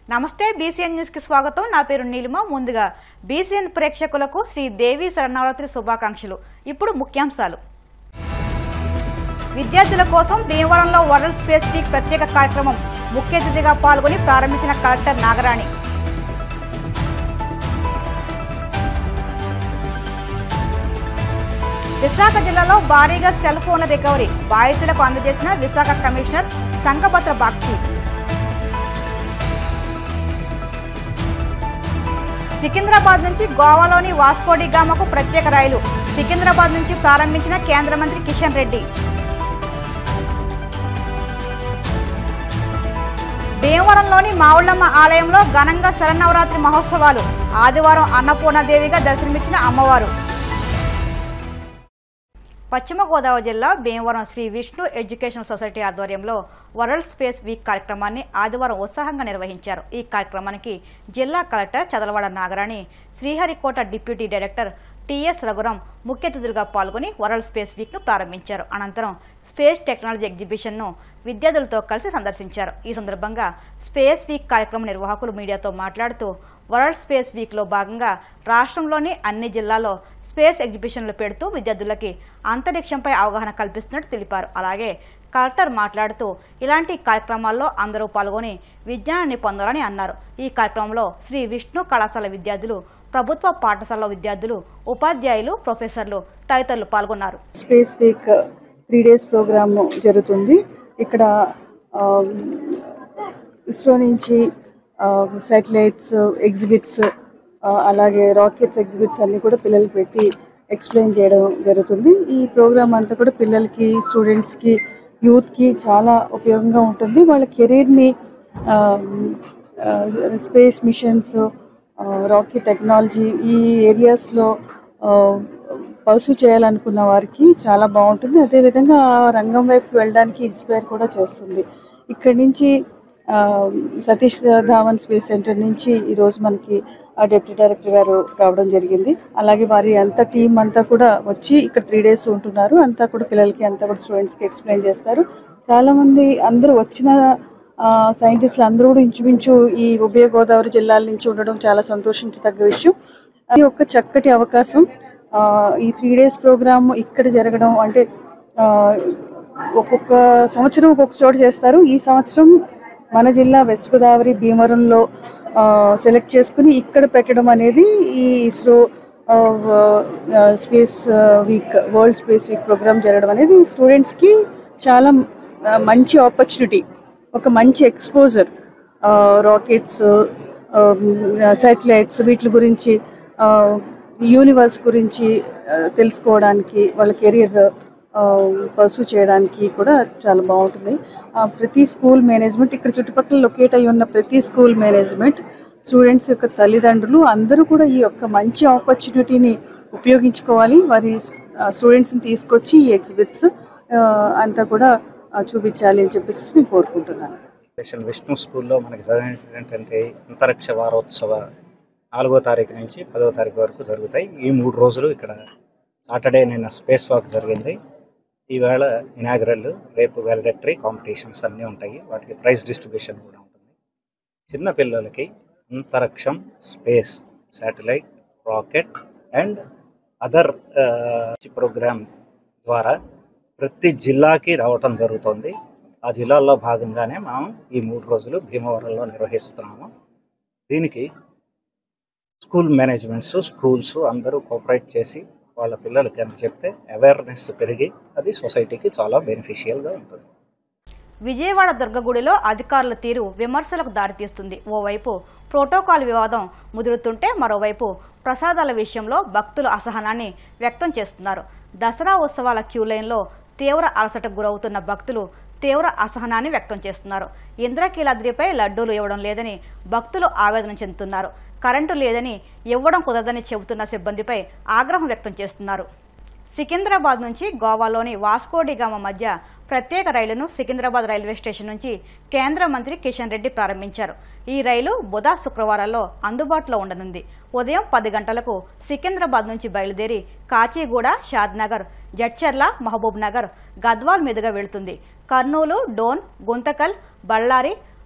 నమస్తే BCN news కి స్వాగతం నా పేరు నీలిమ ముందుగా బీసీఎన్ ప్రేక్షకులకు శ్రీ దేవి శరణవరాత్రి శుభాకాంక్షలు ఇప్పుడు ముఖ్యాంశాలు విద్యార్థుల కోసం భీమవరంలో వరల్డ్ స్పేస్ వీక్ ప్రత్యేక కార్యక్రమం ముఖ్య అతిథిగా పాల్గొని ప్రారంభించిన కలెక్టర్ నాగరాణి విశాఖ జిల్లాలో భారీగా సెల్ ఫోన్ల రికవరీ బాధితులకు అందజేసిన విశాఖ కమిషనర్ సంఘపత్ర బాక్షి సికింద్రాబాద్ నుంచి గోవాలోని వాస్కోడి గామకు ప్రత్యేక రైలు సికింద్రాబాద్ నుంచి ప్రారంభించిన కేంద్ర మంత్రి కిషన్ రెడ్డి భీమవరంలోని మావుళ్ళమ్మ ఆలయంలో ఘనంగా శరన్నవరాత్రి మహోత్సవాలు ఆదివారం అన్నపూర్ణదేవిగా దర్శనమిచ్చిన అమ్మవారు పశ్చిమ గోదావరి జిల్లా భీమవరం శ్రీ విష్ణు ఎడ్యుకేషన్ సొసైటీ ఆధ్వర్యంలో వరల్డ్ స్పేస్ వీక్ కార్యక్రమాన్ని ఆదివారం ఉత్సాహంగా నిర్వహించారు ఈ కార్యక్రమానికి జిల్లా collector Chadalavada Nagarani Sriharikota deputy director T S Raghuram ముఖ్య అతిథులుగా పాల్గొని వరల్డ్ స్పేస్ వీక్ ను ప్రారంభించారు అనంతరం స్పేస్ టెక్నాలజీ ఎగ్జిబిషన్ ను విద్యార్థులతో కలిసి సందర్శించారు ఈ సందర్భంగా స్పేస్ వీక్ కార్యక్రమ నిర్వాహకులు మీడియాతో మాట్లాడుతూ వరల్డ్ స్పేస్ వీక్ లో భాగంగా రాష్ట్రంలోని అన్ని జిల్లాల్లో స్పేస్ ఎగ్జిబిషన్లు పెడుతూ విద్యార్థులకి అంతరిక్షంపై అవగాహన కల్పిస్తున్నట్టు తెలిపారు అలాగే కలెక్టర్ మాట్లాడుతూ ఇలాంటి కార్యక్రమాల్లో అందరూ పాల్గొని విజ్ఞానాన్ని పొందాలని అన్నారు ఈ కార్యక్రమంలో శ్రీ విష్ణు కళాశాల విద్యార్థులు ప్రభుత్వ పాఠశాల విద్యార్థులు ఉపాధ్యాయులు ప్రొఫెసర్లు తదితరులు పాల్గొన్నారు space week three days programme జరుగుతుంది ఇక్కడ ఆమ్, ఇస్రో నుంచి శాటిలైట్స్ ఎగ్జిబిట్స్ అలాగే రాకెట్స్ ఎగ్జిబిట్స్ అన్ని కూడా పిల్లలు పెట్టి ఎక్స్ప్లెయిన్ చేయడం జరుగుతుంది ఈ ప్రోగ్రామ్ అంతా కూడా పిల్లలకి స్టూడెంట్స్కి యూత్కి చాలా ఉపయోగంగా ఉంటుంది వాళ్ళ కెరీర్ని స్పేస్ మిషన్స్ రాకెట్ టెక్నాలజీ ఈ ఏరియాస్లో పర్సూ చేయాలనుకున్న వారికి చాలా బాగుంటుంది అదేవిధంగా ఆ రంగం వైపు వెళ్ళడానికి ఇన్స్పైర్ కూడా చేస్తుంది ఇక్కడి నుంచి ఆ, సతీష్ ధావన్ స్పేస్ సెంటర్ నుంచి ఈరోజు మనకి ఆ డిప్యూటీ డైరెక్టర్ గారు రావడం జరిగింది అలాగే వారి అంత టీం అంతా కూడా వచ్చి ఇక్కడ త్రీ డేస్ ఉంటున్నారు అంతా కూడా పిల్లలకి అంతా కూడా స్టూడెంట్స్కి ఎక్స్ప్లెయిన్ చేస్తారు చాలామంది అందరూ వచ్చిన సైంటిస్టులు అందరూ కూడా ఇంచుమించు ఈ ఉభయ గోదావరి జిల్లాల నుంచి ఉండడం చాలా సంతోషించదగ్గ విషయం అది ఒక చక్కటి అవకాశం ఆ, ఈ త్రీ డేస్ ప్రోగ్రామ్ ఇక్కడ జరగడం అంటే ఆ, ఒక్కొక్క సంవత్సరం ఒక్కొక్క చోట చేస్తారు ఈ సంవత్సరం మన జిల్లా వెస్ట్ గోదావరి భీమవరంలో సెలెక్ట్ చేసుకుని ఇక్కడ పెట్టడం అనేది ఈ ISRO space week world space week programme జరగడం అనేది స్టూడెంట్స్కి చాలా ఆ, మంచి ఆపర్చునిటీ ఒక మంచి ఎక్స్పోజర్ రాకెట్స్ శాటిలైట్స్ వీటి గురించి యూనివర్స్ గురించి ఆ, తెలుసుకోవడానికి వాళ్ళ కెరీర్ పర్సూ చేయడానికి కూడా చాలా బాగుంటుంది ఆ, ప్రతి స్కూల్ మేనేజ్మెంట్ ఇక్కడ చుట్టుపక్కల లొకేట్ అయి ఉన్న ప్రతి స్కూల్ మేనేజ్మెంట్ స్టూడెంట్స్ యొక్క తల్లిదండ్రులు అందరూ కూడా ఈ యొక్క మంచి ఆపర్చునిటీని ఉపయోగించుకోవాలి వారి స్టూడెంట్స్ని తీసుకొచ్చి ఈ ఎగ్జిబిట్స్ అంతా కూడా ఆ, చూపించాలి అని చెప్పేసి నేను కోరుకుంటున్నాను స్టేషన్ విష్ణు స్కూల్లో మనకి చదివినటువంటి అంతరిక్ష వారోత్సవ నాలుగో తారీఖు నుంచి పదో తారీఖు వరకు జరుగుతాయి ఈ మూడు రోజులు ఇక్కడ సాటర్డే నిన్న స్పేస్ వాక్ జరిగింది ఈవేళ ఇనాగరల్ రేపు వెల్డెక్టరీ కాంపిటీషన్స్ అన్నీ ఉంటాయి వాటికి ప్రైజ్ డిస్ట్రిబ్యూషన్ కూడా ఉంటుంది చిన్న పిల్లలకి అంతరిక్షం space satellite rocket and other programme ద్వారా ప్రతి జిల్లాకి రావటం జరుగుతుంది ఆ జిల్లాల్లో భాగంగానే మనం ఈ మూడు రోజులు భీమవరంలో నిర్వహిస్తున్నాము దీనికి స్కూల్ మేనేజ్మెంట్స్ స్కూల్స్ అందరూ కోఆపరేట్ చేసి వాళ్ళ పిల్లలకి అని చెప్తే అవేర్నెస్ పెరిగి అది సొసైటీకి చాలా బెనిఫిషియల్గా ఉంటుంది విజయవాడ దుర్గగుడిలో అధికారుల తీరు విమర్శలకు దారితీస్తుంది ఓవైపు ప్రోటోకాల్ వివాదం ముదురుతుంటే మరోవైపు ప్రసాదాల విషయంలో భక్తులు అసహనాన్ని వ్యక్తం చేస్తున్నారు దసరా ఉత్సవాల క్యూ లైన్లో తీవ్ర అలసటకు గురవుతున్న భక్తులు తీవ్ర అసహనాన్ని వ్యక్తం చేస్తున్నారు ఇంద్రకీలాద్రిపై లడ్డూలు ఇవ్వడం లేదని భక్తులు ఆవేదన చెందుతున్నారు కరెంటు లేదని ఇవ్వడం కుదరదని చెబుతున్న సిబ్బందిపై ఆగ్రహం వ్యక్తం చేస్తున్నారు సికింద్రాబాద్ నుంచి గోవాలోని వాస్కోడిగామ మధ్య ప్రత్యేక రైలును సికింద్రాబాద్ రైల్వే స్టేషన్ నుంచి కేంద్ర మంత్రి కిషన్ రెడ్డి ప్రారంభించారు ఈ రైలు బుధ శుక్రవారాల్లో అందుబాటులో ఉండనుంది ఉదయం పది గంటలకు సికింద్రాబాద్ నుంచి బయలుదేరి కాచిగూడ షాద్నగర్ జడ్చర్ల మహబూబ్ నగర్ గద్వాల్ మీదుగా వెళుతుంది కర్నూలు డోన్ గుంతకల్ బళ్ళారి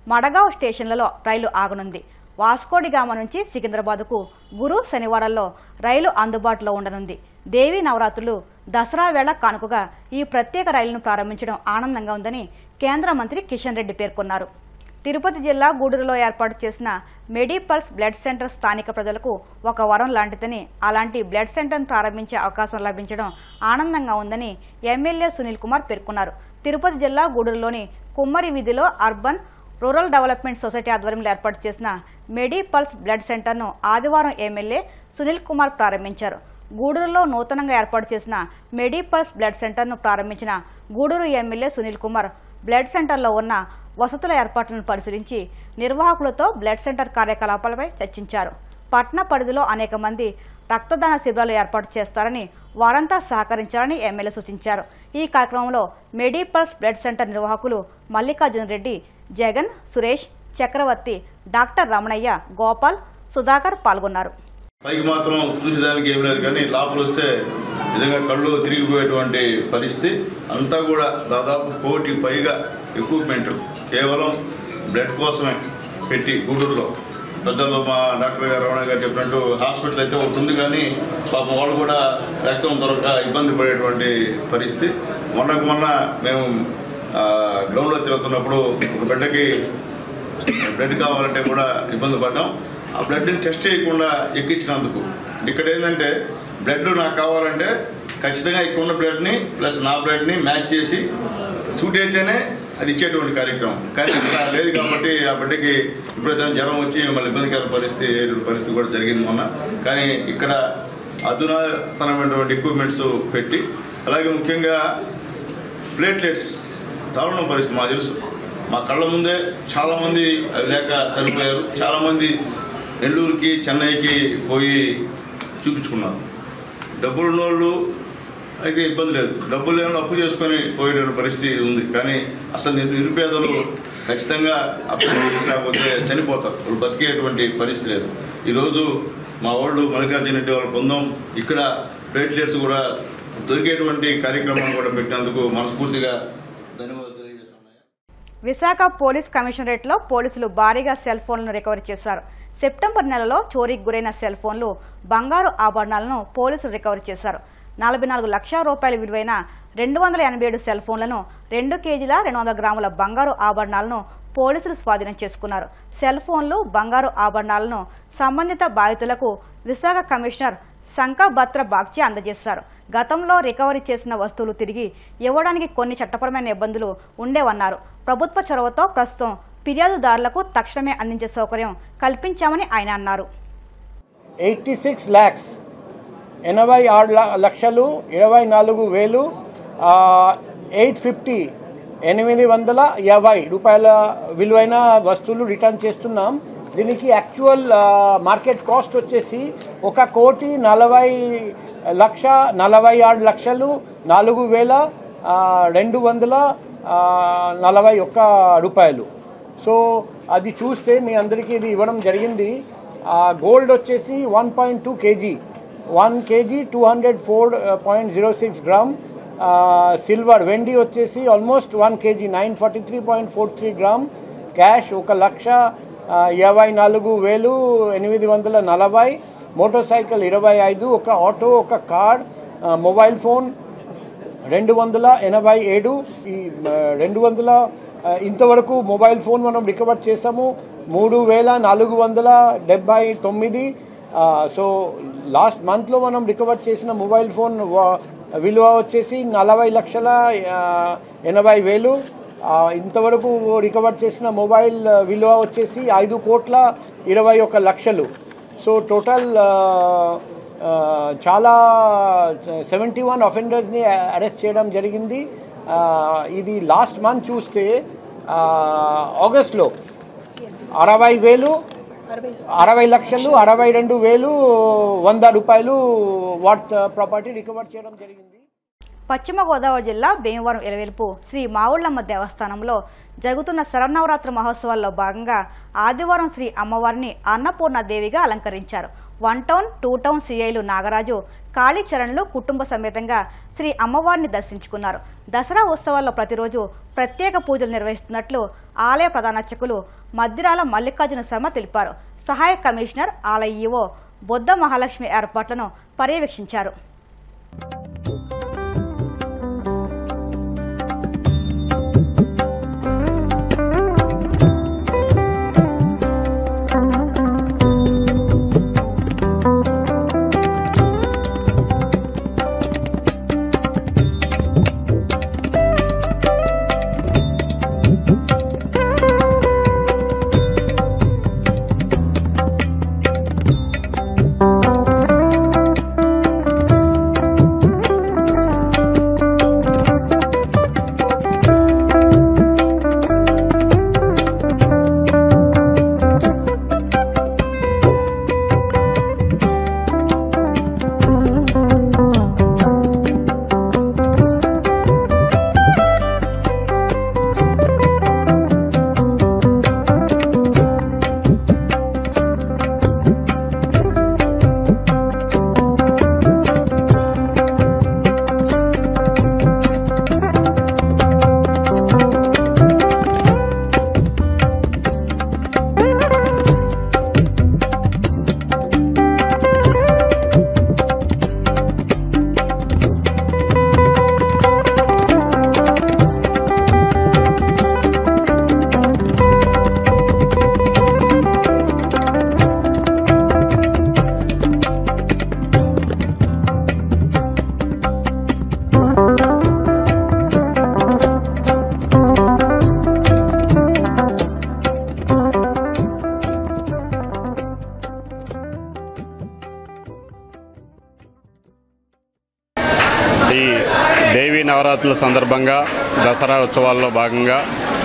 మడగావ్ స్టేషన్లలో రైలు ఆగనుంది వాస్కోడిగామ నుంచి సికింద్రాబాద్కు గురు శనివారాల్లో రైలు అందుబాటులో ఉండనుంది దేవీ నవరాత్రులు దసరా వేళ కానుకగా ఈ ప్రత్యేక రైలును ప్రారంభించడం ఆనందంగా ఉందని కేంద్ర మంత్రి కిషన్ రెడ్డి పేర్కొన్నారు తిరుపతి జిల్లా గూడూరులో ఏర్పాటు చేసిన మెడిపల్స్ బ్లడ్ సెంటర్ స్థానిక ప్రజలకు ఒక వరం లాంటిదని అలాంటి బ్లడ్ సెంటర్ను ప్రారంభించే అవకాశం లభించడం ఆనందంగా ఉందని ఎమ్మెల్యే సునీల్ కుమార్ పేర్కొన్నారు తిరుపతి జిల్లా గూడూరులోని కుమ్మరి వీధిలో అర్బన్ రూరల్ డెవలప్మెంట్ సొసైటీ ఆధ్వర్యంలో ఏర్పాటు చేసిన మెడిపల్స్ బ్లడ్ సెంటర్ను ఆదివారం ఎమ్మెల్యే సునీల్ కుమార్ ప్రారంభించారు గూడూరులో నూతనంగా ఏర్పాటు చేసిన మెడిపల్స్ బ్లడ్ సెంటర్ను ప్రారంభించిన గూడూరు ఎమ్మెల్యే సునీల్ కుమార్ బ్లడ్ సెంటర్లో ఉన్న వసతుల ఏర్పాట్లను పరిశీలించి నిర్వాహకులతో బ్లడ్ సెంటర్ కార్యకలాపాలపై చర్చించారు పట్న పరిధిలో అనేక మంది రక్తదాన శిబిరాలు ఏర్పాటు చేస్తారని వారంతా సహకరించాలని ఎమ్మెల్యే సూచించారు ఈ కార్యక్రమంలో మెడిపల్స్ బ్లడ్ సెంటర్ నిర్వాహకులు మల్లికార్జున రెడ్డి జగన్ సురేష్ చక్రవర్తి డాక్టర్ రమణయ్య గోపాల్ సుధాకర్ పాల్గొన్నారు పైకి మాత్రం చూసేదానికి ఏం లేదు కానీ లోపల వస్తే నిజంగా కళ్ళు తిరిగిపోయేటువంటి పరిస్థితి అంతా కూడా దాదాపు కోటి పైగా ఎక్విప్మెంట్ కేవలం బ్లడ్ కోసమే పెట్టి గూడూరులో పెద్దలు మా డాక్టర్ గారు రమణ గారు చెప్పినట్టు హాస్పిటల్ అయితే ఒకటి ఉంది కానీ పాపం వాళ్ళు కూడా రక్తం దొరక ఇబ్బంది పడేటువంటి పరిస్థితి మొన్నకు మొన్న మేము ఆ, గ్రౌండ్లో తిరుగుతున్నప్పుడు ఒక బిడ్డకి బ్లడ్ కావాలంటే కూడా ఇబ్బంది పడ్డాం ఆ బ్లడ్ని టెస్ట్ చేయకుండా ఎక్కించినందుకు ఇక్కడ ఏంటంటే బ్లడ్ నాకు కావాలంటే ఖచ్చితంగా ఇక్కడ ఉన్న బ్లడ్ని ప్లస్ నా బ్లడ్ని మ్యాచ్ చేసి సూట్ అయితేనే అది ఇచ్చేటువంటి కార్యక్రమం కానీ ఇక్కడ లేదు కాబట్టి ఆ బిడ్డకి ఇప్పుడైతే జ్వరం వచ్చి మళ్ళీ ఇబ్బందికర పరిస్థితి అయ్యేటువంటి పరిస్థితి కూడా జరిగింది మొన్న కానీ ఇక్కడ అధునాతనమైనటువంటి ఎక్విప్మెంట్స్ పెట్టి అలాగే ముఖ్యంగా ప్లేట్లెట్స్ దారుణం పరిస్థితి మాకు తెలుసు మా కళ్ళ ముందే చాలామంది అవి లేక చనిపోయారు చాలామంది నెల్లూరుకి చెన్నైకి పోయి చూపించుకున్నారు డబ్బులు ఉన్నోళ్ళు అయితే ఇబ్బంది లేదు డబ్బులు లేని అప్పు చేసుకొని పోయేటువంటి పరిస్థితి ఉంది కానీ అసలు నిరు- నిరుపేదలు ఖచ్చితంగా అప్పు లేకపోతే చనిపోతారు వాళ్ళు బతికేటువంటి పరిస్థితి లేదు ఈరోజు మా వాళ్ళు మల్లికార్జున రెడ్డి వాళ్ళ బృందం ఇక్కడ ప్లేట్లెట్స్ కూడా దొరికేటువంటి కార్యక్రమాన్ని కూడా పెట్టినందుకు మనస్ఫూర్తిగా ధన్యవాదాలు తెలియజేస్తున్నాను విశాఖ పోలీస్ కమిషనరేట్లో పోలీసులు భారీగా సెల్ ఫోన్లను రికవరీ చేశారు సెప్టెంబర్ నెలలో చోరీకి గురైన సెల్ ఫోన్లు బంగారు ఆభరణాలను పోలీసులు రికవరీ చేశారు నలభై నాలుగు లక్షల రూపాయల విలువైన రెండు వందల ఎనభై ఏడు సెల్ ఫోన్లను రెండు కేజీల రెండు వందల గ్రాముల బంగారు ఆభరణాలను పోలీసులు స్వాధీనం చేసుకున్నారు సెల్ ఫోన్లు బంగారు ఆభరణాలను సంబంధిత బాధితులకు విశాఖ కమిషనర్ శంఖభద్ర బాగ్చి అందజేశారు గతంలో రికవరీ చేసిన వస్తువులు తిరిగి ఇవ్వడానికి కొన్ని చట్టపరమైన ఇబ్బందులు ఉండేవన్నారు ప్రభుత్వ చొరవతో ప్రస్తుతం ఫిర్యాదుదారులకు తక్షణమే అందించే సౌకర్యం కల్పించామని ఆయన అన్నారు ఎయిటీ సిక్స్ ల్యాక్స్ ఎనభై ఆరు ల- లక్షలు ఇరవై నాలుగు వేలు ఎయిట్ ఫిఫ్టీ ఎనిమిది వందల యాభై రూపాయల విలువైన వస్తువులు రిటర్న్ చేస్తున్నాం దీనికి యాక్చువల్ మార్కెట్ కాస్ట్ వచ్చేసి ఒక కోటి నలభై లక్ష నలభై ఆరు లక్షలు నాలుగు వేల ఆ, రెండు వందల ఆ, నలభై ఒక్క రూపాయలు సో అది చూస్తే మీ అందరికీ ఇది ఇవ్వడం జరిగింది గోల్డ్ వచ్చేసి one point two kg one kg two hundred four point zero six gram silver వెండి వచ్చేసి almost one kg nine forty three point four three gram cash ఒక లక్ష ఆ, యాభై నాలుగు వేలు ఎనిమిది వందల నలభై మోటార్ సైకిల్ ఇరవై ఐదు ఒక ఆటో ఒక కార్ ఆ, మొబైల్ ఫోన్ రెండు వందల ఎనభై ఏడు ఈ ఆ, రెండు వందల ఆ, ఇంతవరకు మొబైల్ ఫోన్ మనం రికవర్ చేసాము మూడు వేల నాలుగు వందల డెబ్బై తొమ్మిది ఆ, సో లాస్ట్ మంత్లో మనం రికవర్ చేసిన మొబైల్ ఫోన్ వా- విలువ వచ్చేసి నలభై లక్షల ఆ, ఎనభై వేలు ఆ, ఇంతవరకు రికవర్ చేసిన మొబైల్ ఆ, విలువ వచ్చేసి ఐదు కోట్ల ఇరవై ఒక లక్షలు సో టోటల్ ఆ, ఆ, చాలా సెవెంటీ వన్ అఫెండర్స్ని అరెస్ట్ చేయడం జరిగింది ఆ, ఇది లాస్ట్ మంత్ చూస్తే ఆ, ఆగస్ట్లో అరవై వేలు అరవై లక్షలు అరవై రెండు వేలు వంద రూపాయలు వాట్ ప్రాపర్టీ రికవర్ చేయడం జరిగింది పశ్చిమ గోదావరి జిల్లా భీమవరం ఎలవెలుపు శ్రీ మావుళ్ళమ్మ దేవస్థానంలో జరుగుతున్న శరన్నవరాత్రి మహోత్సవాల్లో భాగంగా ఆదివారం శ్రీ అమ్మవారిని అన్నపూర్ణ దేవిగా అలంకరించారు వన్ టౌన్ టూ టౌన్ సిఐలు నాగరాజు కాళీచరణ్లు కుటుంబ సమేతంగా శ్రీ అమ్మవారిని దర్శించుకున్నారు దసరా ఉత్సవాల్లో ప్రతిరోజు ప్రత్యేక పూజలు నిర్వహిస్తున్నట్లు ఆలయ ప్రధానార్చకులు మద్దిరాల మల్లికార్జున శర్మ తెలిపారు సహాయ కమిషనర్ ఆలయ ఈవో బొద్ద మహాలక్ష్మి ఏర్పాట్లను పర్యవేక్షించారు ఈ దేవీ నవరాత్రుల సందర్భంగా దసరా ఉత్సవాల్లో భాగంగా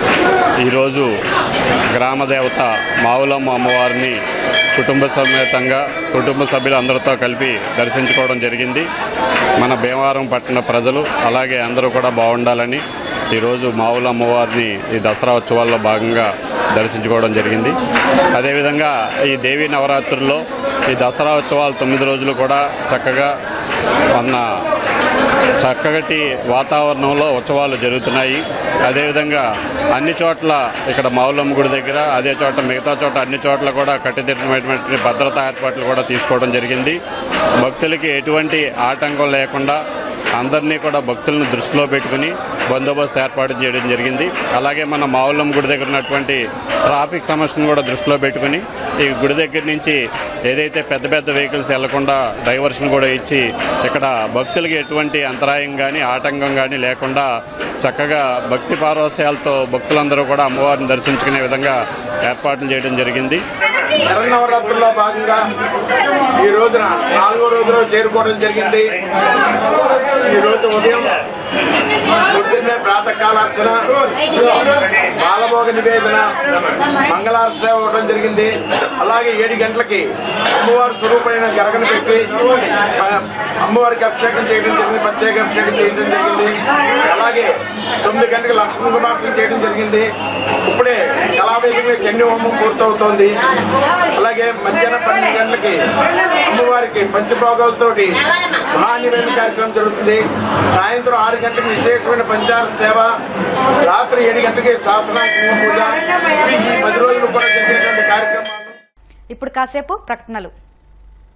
ఈరోజు గ్రామ దేవత మావులమ్మ అమ్మవారిని కుటుంబ సమేతంగా కుటుంబ సభ్యులందరితో కలిపి దర్శించుకోవడం జరిగింది మన భీమవరం పట్టణ ప్రజలు అలాగే అందరూ కూడా బాగుండాలని ఈరోజు మావుల అమ్మవారిని ఈ దసరా ఉత్సవాల్లో భాగంగా దర్శించుకోవడం జరిగింది అదేవిధంగా ఈ దేవీ నవరాత్రుల్లో ఈ దసరా ఉత్సవాలు తొమ్మిది రోజులు కూడా చక్కగా మొన్న చక్కటి వాతావరణంలో ఉత్సవాలు జరుగుతున్నాయి అదేవిధంగా అన్ని చోట్ల ఇక్కడ మావులమ్మ గుడి దగ్గర అదే చోట మిగతా చోట అన్ని చోట్ల కూడా కట్టుదిట్టమైనటువంటి భద్రతా ఏర్పాట్లు కూడా తీసుకోవడం జరిగింది భక్తులకి ఎటువంటి ఆటంకం లేకుండా అందరినీ కూడా భక్తులను దృష్టిలో పెట్టుకుని బందోబస్తు ఏర్పాటు చేయడం జరిగింది అలాగే మన మావులమ్మ గుడి దగ్గర ఉన్నటువంటి ట్రాఫిక్ సమస్యను కూడా దృష్టిలో పెట్టుకుని ఈ గుడి దగ్గర నుంచి ఏదైతే పెద్ద పెద్ద వెహికల్స్ వెళ్లకుండా డైవర్షన్ కూడా ఇచ్చి ఇక్కడ భక్తులకి ఎటువంటి అంతరాయం కానీ ఆటంకం కానీ లేకుండా చక్కగా భక్తి పారవస్యాలతో భక్తులందరూ కూడా అమ్మవారిని దర్శించుకునే విధంగా ఏర్పాట్లు చేయడం జరిగింది శరన్నవరాత్రుల్లో భాగంగా ఈ రోజున నాలుగో రోజులో చేరుకోవడం జరిగింది ఈ రోజు ఉదయం పొద్దున్నే ప్రాతకాలార్చన బాలభోగ నివేదన మంగళారతి సేవ ఇవ్వడం జరిగింది అలాగే ఏడు గంటలకి అమ్మవారి స్వరూపమైన గరగను పెట్టి ఆ, అమ్మవారికి అభిషేకం చేయడం జరిగింది ప్రత్యేక అభిషేకం చేయడం జరిగింది అలాగే తొమ్మిది గంటలకు లక్ష్మీ కుమార్తెను చేయడం జరిగింది ఇప్పుడే కళావేదిక చండీ హోమం పూర్తవుతోంది అలాగే మధ్యాహ్నం పన్నెండు గంటలకి అమ్మవారికి పంచభోగాలతోటి మహానివేదన కార్యక్రమం జరుగుతుంది సాయంత్రం ఆరు గంటలకు విశేషమైన పంచార సేవ రాత్రి ఏడు గంటలకి శాసనాంక పూజ ఇవి ఈ పది రోజులు కూడా జరిగేటువంటి కార్యక్రమాలు ఇప్పుడు కాసేపు ప్రకటనలు